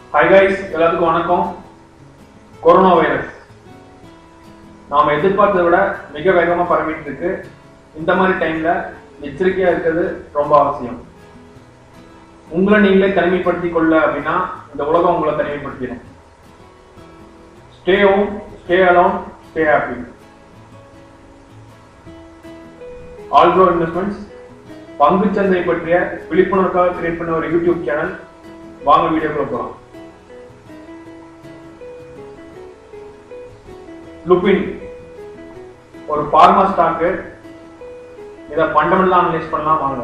hi guys எல்லாத்துக்கும் வணக்கம் corona virus நாம எதிர்பார்த்ததை விட மிக வேகமா பரவிட்டு இருக்கு இந்த மாதிரி டைம்ல எச்சரிக்கையா இருக்கிறது ரொம்ப அவசியம் உங்களை நீங்களே தனிமைப்படுத்திக் கொள்ள அப்படின்னா இந்த உலகம் உங்களை தனிமைப்படுத்திடும் stay home stay alone stay happy Alpro investments பங்குச்சந்தை பற்றிய விழிப்புணர்வுக்காக கிரியேட் பண்ண ஒரு யூடியூப் சேனல் வாங்க வீடியோக்குள்ள போலாம் லுபின் ஒரு பார்மா ஸ்டாக்கு இதை ஃபண்டமெண்டலா அனலைஸ் பண்ணலாம் வாங்க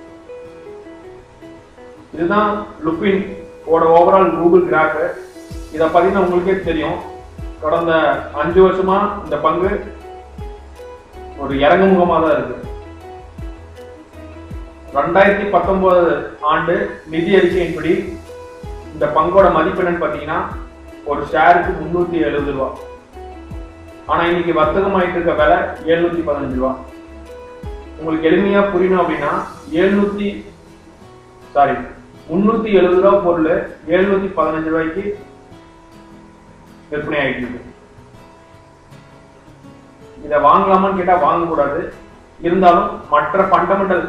இதுதான் லுபின் ஓட ஓவரால் கூகுள் கிராஃப் இதை பார்த்தீங்கன்னா உங்களுக்கே தெரியும் கடந்த அஞ்சு வருஷமா இந்த பங்கு ஒரு இறங்கு முகமாக தான் இருக்கு ரெண்டாயிரத்தி பத்தொன்பது ஆண்டு நிதி அறிக்கையின்படி இந்த பங்கோட மதிப்பு என்னன்னு பார்த்தீங்கன்னா ஒரு ஷேருக்கு முன்னூத்தி எழுபது ரூபா ஆனா இன்னைக்கு வர்த்தகமாயிட்டு இருக்க விலை எழுநூத்தி பதினஞ்சு ரூபா உங்களுக்கு எளிமையா புரியணும் அப்படின்னா எழுநூத்தி சாரி முன்னூத்தி எழுபது ரூபா பொருள் எழுநூத்தி பதினஞ்சு ரூபாய்க்கு விற்பனை ஆயிட்டு இருக்கு இதை வாங்கலாமான்னு கேட்டா வாங்கக்கூடாது இருந்தாலும் மற்ற ஃபண்டமெண்டல்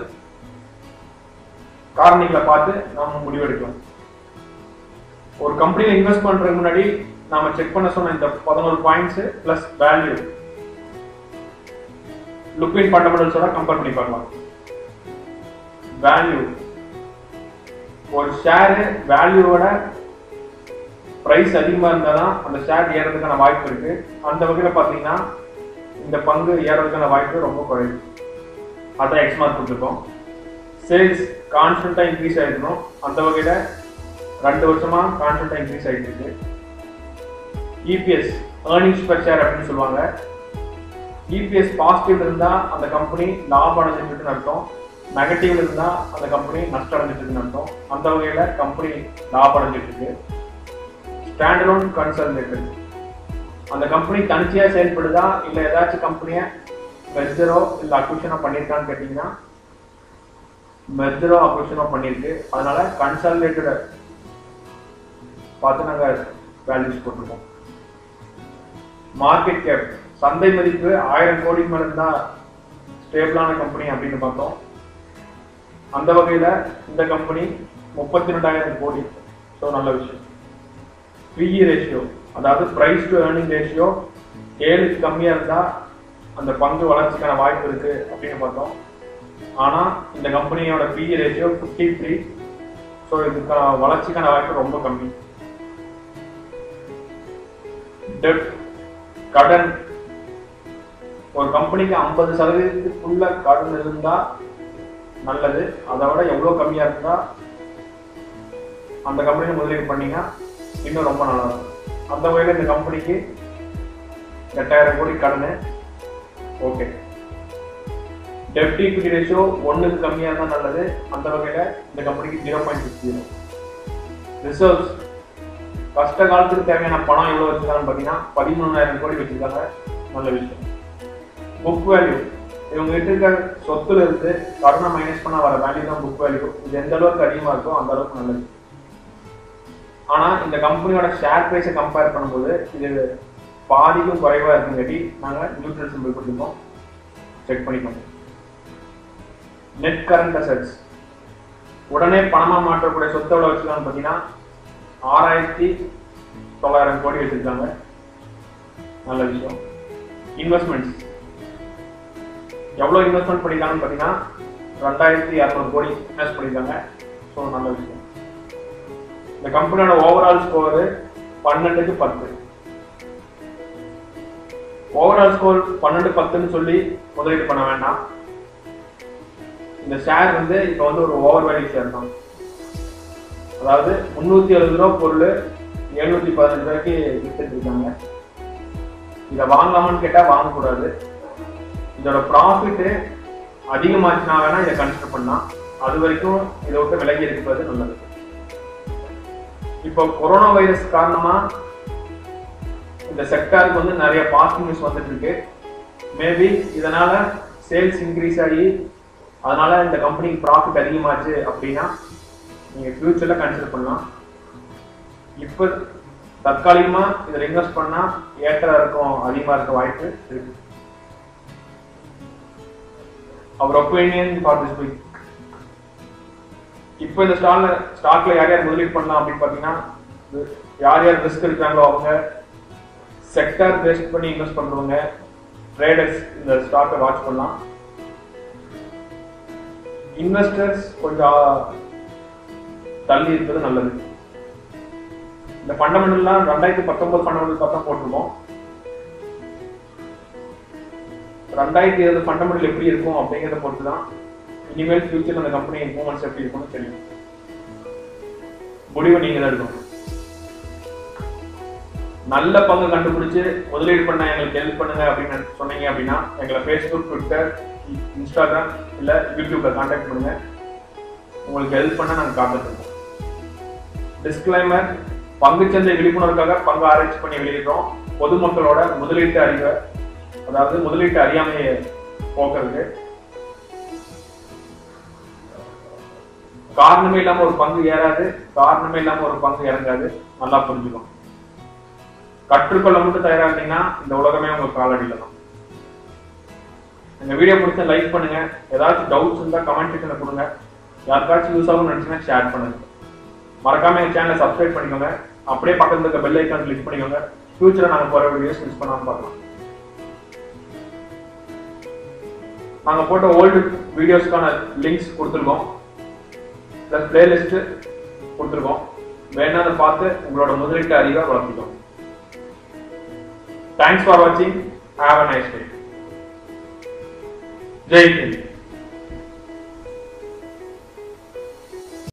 காரணிகளை பார்த்து நாம முடிவெடுக்கலாம் ஒரு கம்பெனியில் இன்வெஸ்ட் பண்றதுக்கு முன்னாடி நாம செக் பண்ண சொன்ன இந்த பதினோரு பாயிண்ட்ஸ் பிளஸ் வேல்யூ லுக்வின் ஃபண்டமெண்டல்ஸோட கம்பேர் பண்ணி பார்க்கலாம் வேல்யூ ஒரு ஷேர் வேல்யூவோட பிரைஸ் அதிகமா இருந்தா தான் அந்த ஷேர் ஏறதுக்கான வாய்ப்பு இருக்கு அந்த வகையில பாத்தீங்கன்னா இந்த பங்கு ஏறதுக்கான வாய்ப்பு ரொம்ப குறைவு அதான் எக்ஸ் மார்க் கொடுத்துருக்கோம் சேல்ஸ் கான்ஸ்டன்டா இன்க்ரீஸ் ஆயிருக்கணும் அந்த வகையில ரெண்டு வருஷமா கான்ஸ்டன்டா இன்க்ரீஸ் ஆயிட்டு இருக்கு இபிஎஸ் ஏர்னிங்ஸ் பெர் ஷேர் அப்படின்னு சொல்லுவாங்க இபிஎஸ் பாசிட்டிவ் இருந்தா அந்த கம்பெனி லாபம் அடைஞ்சிட்டு இருக்குன்னு அர்த்தம் நெகட்டிவ்ல இருந்தா அந்த கம்பெனி நஷ்டம் அடைஞ்சிட்டு இருக்குன்னு அர்த்தம் அந்த வகையில கம்பெனி லாபம் அடைஞ்சிட்டு இருக்கு ஸ்டாண்டலோன் கன்சல்டேட்டட் அந்த கம்பெனி தனிச்சையா செயல்படுதா இல்ல ஏதாச்சும் கம்பெனிய மெர்ஜரோ இல்ல அக்விஷனோ பண்ணிருக்கான்னு கேட்டீங்கன்னா மெர்ஜரோ அக்விஷனோ பண்ணிருக்கு அதனால கன்சல்டேட்டட் பார்த்து நாங்க வேல்யூஸ் போட்டிருக்கோம் மார்க்கெட் கேப் சந்தை மதிப்பு ஆயிரம் கோடிக்கு மேல இருந்தா ஸ்டேபிளான கம்பெனி அப்படின்னு பார்த்தோம் அந்த வகையில இந்த கம்பெனி முப்பத்தி ரெண்டாயிரம் கோடி ஸோ நல்ல விஷயம் பிஇ ரேஷியோ அதாவது பிரைஸ் டு ஏர்னிங் ரேஷியோ ஏழுக்கு கம்மியா இருந்தா அந்த பங்கு வளர்ச்சிக்கான வாய்ப்பு இருக்கு அப்படின்னு பார்த்தோம் ஆனா இந்த கம்பெனியோட PE ratio fifty three so இதுக்கான வளர்ச்சிக்கான வாய்ப்பு ரொம்ப கம்மி டெட் கடன் ஒரு கம்பெனிக்கு ஐம்பது சதவீதத்துக்குள்ள கடன் இருந்தா நல்லது அதை விட எவ்வளவு கம்மியா இருந்தா அந்த கம்பெனியில் முதலீடு பண்ணீங்கன்னா இன்னும் ரொம்ப நல்லா இருக்கும் அந்த வகையில் இந்த கம்பெனிக்கு எட்டாயிரம் கோடி கடன் ஓகே டெப்ட் ஈக்விட்டி ரேஷியோ ஒன்றுக்கு கம்மியாக இருந்தால் நல்லது அந்த வகையில் இந்த கம்பெனிக்கு zero point six zero reserves கஷ்ட காலத்துக்கு தேவையான பணம் எவ்வளோ வச்சிருக்காங்கன்னு பார்த்தீங்கன்னா பதிமூணாயிரம் கோடி வச்சிருக்காங்க நல்ல விஷயம் புக் வேல்யூ இவங்க கிட்ட இருக்க சொத்துல இருந்து கடனை மைனஸ் பண்ண வர வேல்யூ தான் புக் வேல்யூ இது எந்த அளவுக்கு அதிகமாக இருக்கோ அந்த அளவுக்கு நல்லது ஆனா இந்த கம்பெனியோட ஷேர் பிரைஸை கம்பேர் பண்ணும்போது இது பாதிக்கும் குறைவா இருக்குங்காட்டி நாங்க நியூட்ரல் சிம்பிள் கொடுத்துருக்கோம் செக் பண்ணிக்கோங்க நெட் கரண்ட் அசட்ஸ் உடனே பணமா மாற்றக்கூடிய சொத்தை எவ்வளவு வச்சிருக்காங்க பாத்தீங்கன்னா ஆறாயிரத்தி தொள்ளாயிரம் கோடி வச்சிருக்காங்க நல்ல விஷயம் இன்வெஸ்ட்மெண்ட்ஸ் எவ்வளவு இன்வெஸ்ட்மெண்ட் பண்ணிருக்காங்கன்னு பாத்தீங்கன்னா ரெண்டாயிரத்தி இரநூறு கோடி இன்வெஸ்ட் பண்ணிருக்காங்க ஸோ நல்ல விஷயம் இந்த கம்பெனியோட ஓவரால் ஸ்கோர் பன்னெண்டுக்கு பத்து ஓவரால் ஸ்கோர் பன்னெண்டு பத்துன்னு சொல்லி முதலீடு பண்ண வேண்டாம் இந்த ஷேர் வந்து இப்போ வந்து ஒரு ஓவர் வேல்யூ ஷேர் தான் அதாவது முந்நூத்தி எழுபது ரூபா பொருள் எழுநூத்தி பதினஞ்சு ரூபாய்க்கு வித்துட்டு இருக்காங்க இதை வாங்கலாமான்னு கேட்டா வாங்கக்கூடாது இதோட ப்ராஃபிட் அதிகமாச்சுனா வேணா இதை கன்சிடர் பண்ணலாம் அது வரைக்கும் இதை விட்டு விலகி இருக்கிறது நல்லது இப்போ கொரோனா வைரஸ் காரணமா இந்த செக்டாருக்கு வந்து நிறைய பாசிட்டிவ் நியூஸ் வந்துட்டு இருக்கு மேபி இதனால சேல்ஸ் இன்க்ரீஸ் ஆகி அதனால இந்த கம்பெனிக்கு ப்ராஃபிட் அதிகமாச்சு அப்படின்னா நீங்க ஃபியூச்சர்ல கன்சிடர் பண்ணலாம் இப்போ தற்காலிகமா இதுல இன்வெஸ்ட் பண்ணா ஏற்ற இருக்கும் அதிகமா இருக்க வாய்ப்பு இருக்கு அவர் ஒப்பீனியன் ஃபார் திஸ் வீக் இப்போ இந்த ஸ்டாக்ல ஸ்டாக்ல யார் யார் முதலீடு பண்ணலாம் அப்படின்னு பாத்தீங்கன்னா இது யார் யார் ரிஸ்க் இருக்காங்களோ அவங்க செக்டர் பேஸ்ட் பண்ணி இன்வெஸ்ட் பண்றவங்க ட்ரேடர்ஸ் இந்த ஸ்டாக்கை வாட்ச் பண்ணலாம் இன்வெஸ்டர்ஸ் கொஞ்சம் தள்ளி இருப்பது நல்லது இந்த ஃபண்டமெண்டல்லாம் ரெண்டாயிரத்தி பத்தொன்பது ஃபண்டமெண்டல் பார்த்தா போட்டிருக்கோம் ரெண்டாயிரத்தி இருபது ஃபண்டமெண்டல் எப்படி இருக்கும் அப்படிங்கிறத பொறுத்து தான் இனிமேல் ஃபியூச்சர் அந்த கம்பெனி மூமெண்ட்ஸ் எப்படி இருக்கும்னு தெரியும் முடிவை நீங்க தான் எடுக்கணும் நல்ல பங்கு கண்டுபிடிச்சு முதலீடு பண்ண எங்களுக்கு ஹெல்ப் பண்ணுங்க அப்படின்னு சொன்னீங்க அப்படின்னா எங்களை ஃபேஸ்புக் ட்விட்டர் இன்ஸ்டாகிராம் இல்ல யூடியூப்ல கான்டாக்ட் பண்ணுங்க உங்களுக்கு ஹெல்ப் பண்ண நாங்க காத்துட்டு டிஸ்கிளைமர் பங்குச்சந்தை விழிப்புணர்வுக்காக பங்கு ஆராய்ச்சி பண்ணி வெளியிடுறோம் பொதுமக்களோட முதலீட்டு அறிவை அதாவது முதலீட்டு அறியாமையை போக்குறதுக்கு காரணமே இல்லாம ஒரு பங்கு ஏறாது காரணமே இல்லாம ஒரு பங்கு இறங்காது நல்லா புரிஞ்சுக்கணும் கற்றுக்கொள்ள மட்டும் தயாரா இருந்தீங்கன்னா இந்த உலகமே உங்க காலடியில தான் இந்த வீடியோ பிடிச்ச லைக் பண்ணுங்க ஏதாச்சும் டவுட்ஸ் இருந்தா கமெண்ட் செக்ஷன்ல கொடுங்க யாருக்காச்சும் யூஸ் ஆகும் நினைச்சுன்னா ஷேர் பண்ணுங்க மறக்காம எங்க சேனலை சப்ஸ்கிரைப் பண்ணிக்கோங்க அப்படியே பக்கத்துல இருக்க பெல் ஐக்கான் கிளிக் பண்ணிக்கோங்க ஃபியூச்சர்ல நாங்க போற வீடியோஸ் மிஸ் பண்ணாம பார்க்கலாம் நாங்க போட்ட ஓல்டு வீடியோஸ்க்கான லிங்க்ஸ் கொடுத்துருக்கோம் ப்ளஸ் பிளேலிஸ்ட் கொடுத்துருக்கோம் வேணா அதை பார்த்து உங்களோட முதலீட்டு அறிவை வளர்த்துக்கோங்க தேங்க்ஸ் ஃபார் வாட்சிங் have a nice day Jai Hind